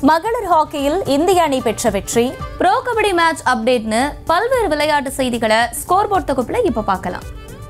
மகளிர் ஹாக்கியில் இந்திய அணி பெற்ற வெற்றி ப்ரோ கபடி மேட்ச் அப்டேட்னு பல்வேறு விளையாட்டு செய்திகளை ஸ்கோர் போர்ட் தொகுப்புல இப்ப பார்க்கலாம்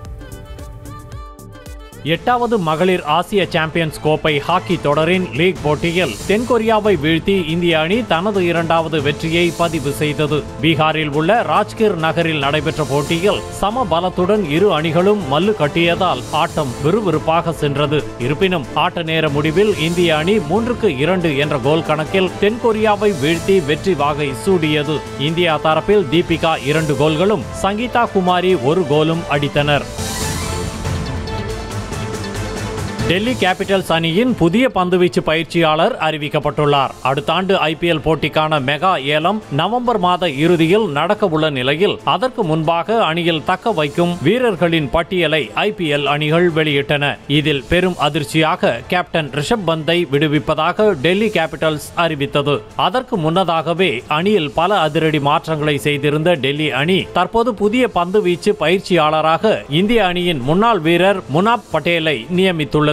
எட்டாவது மகளிர் ஆசிய சாம்பியன்ஸ் கோப்பை ஹாக்கி தொடரின் லீக் போட்டியில் தென்கொரியாவை வீழ்த்தி இந்திய அணி தனது இரண்டாவது வெற்றியை பதிவு செய்தது பீகாரில் உள்ள ராஜ்கிர் நகரில் நடைபெற்ற போட்டியில் சம பலத்துடன் இரு அணிகளும் மல்லு கட்டியதால் ஆட்டம் விறுவிறுப்பாக சென்றது இருப்பினும் ஆட்ட நேர முடிவில் இந்திய அணி மூன்றுக்கு இரண்டு என்ற கோல் கணக்கில் தென்கொரியாவை வீழ்த்தி வெற்றி வாகை சூடியது இந்தியா தரப்பில் தீபிகா இரண்டு கோல்களும் சங்கீதா குமாரி ஒரு கோலும் அடித்தனர் டெல்லி கேபிட்டல்ஸ் அணியின் புதிய பந்துவீச்சு பயிற்சியாளர் அறிவிக்கப்பட்டுள்ளார் அடுத்த ஆண்டு ஐபிஎல் போட்டிக்கான மெகா ஏலம் நவம்பர் மாத இறுதியில் நடக்க உள்ள நிலையில் அதற்கு முன்பாக அணியில் தக்க வைக்கும் வீரர்களின் பட்டியலை ஐபிஎல் அணிகள் வெளியிட்டன இதில் பெரும் அதிர்ச்சியாக கேப்டன் ரிஷப் பந்தை விடுவிப்பதாக டெல்லி கேபிட்டல்ஸ் அறிவித்தது அதற்கு முன்னதாகவே அணியில் பல அதிரடி மாற்றங்களை செய்திருந்த டெல்லி அணி தற்போது புதிய பந்துவீச்சு பயிற்சியாளராக இந்திய அணியின் முன்னாள் வீரர் முனாப் பட்டேலை நியமித்துள்ளது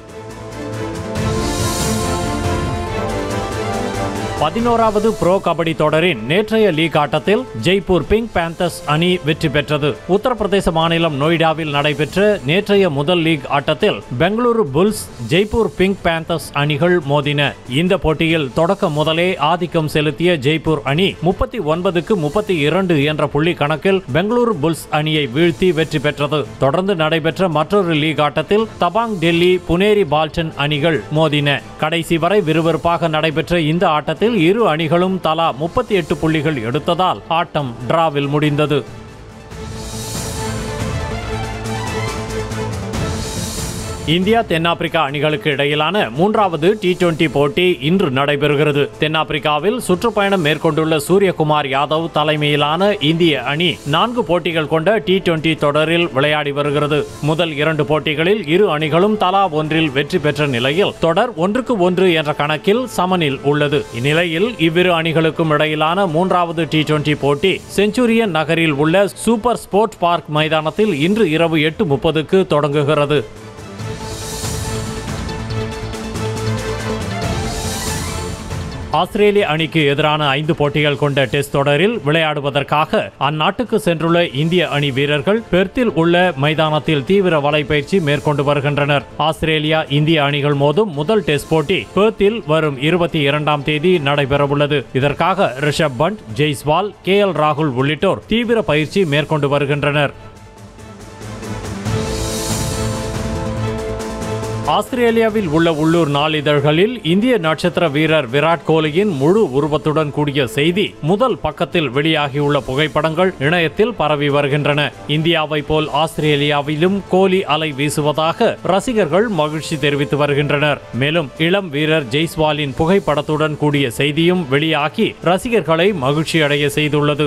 பதினோராவது ப்ரோ கபடி தொடரின் நேற்றைய லீக் ஆட்டத்தில் ஜெய்ப்பூர் பிங்க் பேந்தர்ஸ் அணி வெற்றி பெற்றது உத்தரப்பிரதேச மாநிலம் நொய்டாவில் நடைபெற்ற நேற்றைய முதல் லீக் ஆட்டத்தில் Bengaluru bulls Jaipur pink panthers அணிகள் மோதின இந்த போட்டியில் தொடக்க முதலே ஆதிக்கம் செலுத்திய ஜெய்ப்பூர் அணி முப்பத்தி ஒன்பதுக்கு முப்பத்தி இரண்டு என்ற புள்ளி கணக்கில் பெங்களூரு புல்ஸ் அணியை வீழ்த்தி வெற்றி பெற்றது தொடர்ந்து நடைபெற்ற மற்றொரு லீக் ஆட்டத்தில் தபாங் டெல்லி புனேரி பால்டன் அணிகள் மோதின கடைசி வரை விறுவிறுப்பாக நடைபெற்ற இந்த ஆட்டத்தில் இரு அணிகளும் தலா முப்பத்தி எட்டு புள்ளிகள் எடுத்ததால் ஆட்டம் டிராவில் முடிந்தது இந்தியா தென்னாப்பிரிக்கா அணிகளுக்கு இடையிலான மூன்றாவது டி டுவெண்டி போட்டி இன்று நடைபெறுகிறது தென்னாப்பிரிக்காவில் சுற்றுப்பயணம் மேற்கொண்டுள்ள சூரியகுமார் யாதவ் தலைமையிலான இந்திய அணி நான்கு போட்டிகள் கொண்ட டி டுவெண்டி தொடரில் விளையாடி வருகிறது முதல் இரண்டு போட்டிகளில் இரு அணிகளும் தலா ஒன்றில் வெற்றி பெற்ற நிலையில் தொடர் ஒன்றுக்கு ஒன்று என்ற கணக்கில் சமனில் உள்ளது இந்நிலையில் இவ்விரு அணிகளுக்கும் இடையிலான மூன்றாவது டி டுவெண்டி போட்டி செஞ்சுரியன் நகரில் உள்ள சூப்பர் ஸ்போர்ட் பார்க் மைதானத்தில் இன்று இரவு எட்டு முப்பதுக்கு தொடங்குகிறது ஆஸ்திரேலிய அணிக்கு எதிரான ஐந்து போட்டிகள் கொண்ட டெஸ்ட் தொடரில் விளையாடுவதற்காக அந்நாட்டுக்கு சென்றுள்ள இந்திய அணி வீரர்கள் பெர்த்தில் உள்ள மைதானத்தில் தீவிர வலைப்பயிற்சி மேற்கொண்டு வருகின்றனர் ஆஸ்திரேலியா இந்திய அணிகள் மோதும் முதல் டெஸ்ட் போட்டி பெர்த்தில் வரும் இருபத்தி இரண்டாம் தேதி நடைபெறவுள்ளது இதற்காக ரிஷப் பண்ட் ஜெய்ஸ்வால் கே எல் ராகுல் உள்ளிட்டோர் தீவிர பயிற்சி மேற்கொண்டு வருகின்றனர் ஆஸ்திரேலியாவில் உள்ள உள்ளூர் நாளிதழ்களில் இந்திய நட்சத்திர வீரர் விராட் கோலியின் முழு உருவத்துடன் கூடிய செய்தி முதல் பக்கத்தில் வெளியாகியுள்ள புகைப்படங்கள் இணையத்தில் பரவி வருகின்றன இந்தியாவை போல் ஆஸ்திரேலியாவிலும் கோலி அலை வீசுவதாக ரசிகர்கள் மகிழ்ச்சி தெரிவித்து வருகின்றனர் மேலும் இளம் வீரர் ஜெய்ஸ்வாலின் புகைப்படத்துடன் கூடிய செய்தியும் வெளியாகி ரசிகர்களை மகிழ்ச்சியடைய செய்துள்ளது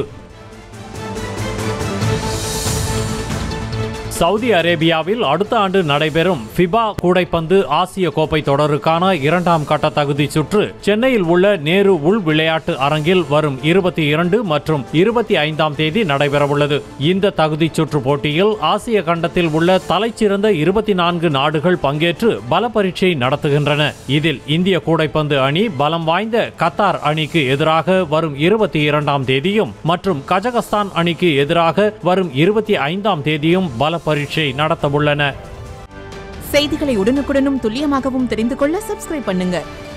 சவுதி அரேபியாவில் அடுத்த ஆண்டு நடைபெறும் ஃபிபா கூடைப்பந்து ஆசிய கோப்பை தொடருக்கான இரண்டாம் கட்ட தகுதி சுற்று சென்னையில் உள்ள நேரு உள் விளையாட்டு அரங்கில் வரும் இருபத்தி இரண்டு மற்றும் இருபத்தி ஐந்தாம் தேதி நடைபெறவுள்ளது இந்த தகுதி சுற்று போட்டியில் ஆசிய கண்டத்தில் உள்ள தலைச்சிறந்த இருபத்தி நான்கு நாடுகள் பங்கேற்று பல பரீட்சை நடத்துகின்றன இதில் இந்திய கூடைப்பந்து அணி பலம் வாய்ந்த கத்தார் அணிக்கு எதிராக வரும் இருபத்தி இரண்டாம் தேதியும் மற்றும் கஜகஸ்தான் அணிக்கு எதிராக வரும் இருபத்தி ஐந்தாம் தேதியும் பல பரீட்சை நடத்தவுள்ளன செய்திகளை உடனுக்குடனும் துல்லியமாகவும் தெரிந்து கொள்ள சப்ஸ்கிரைப் பண்ணுங்க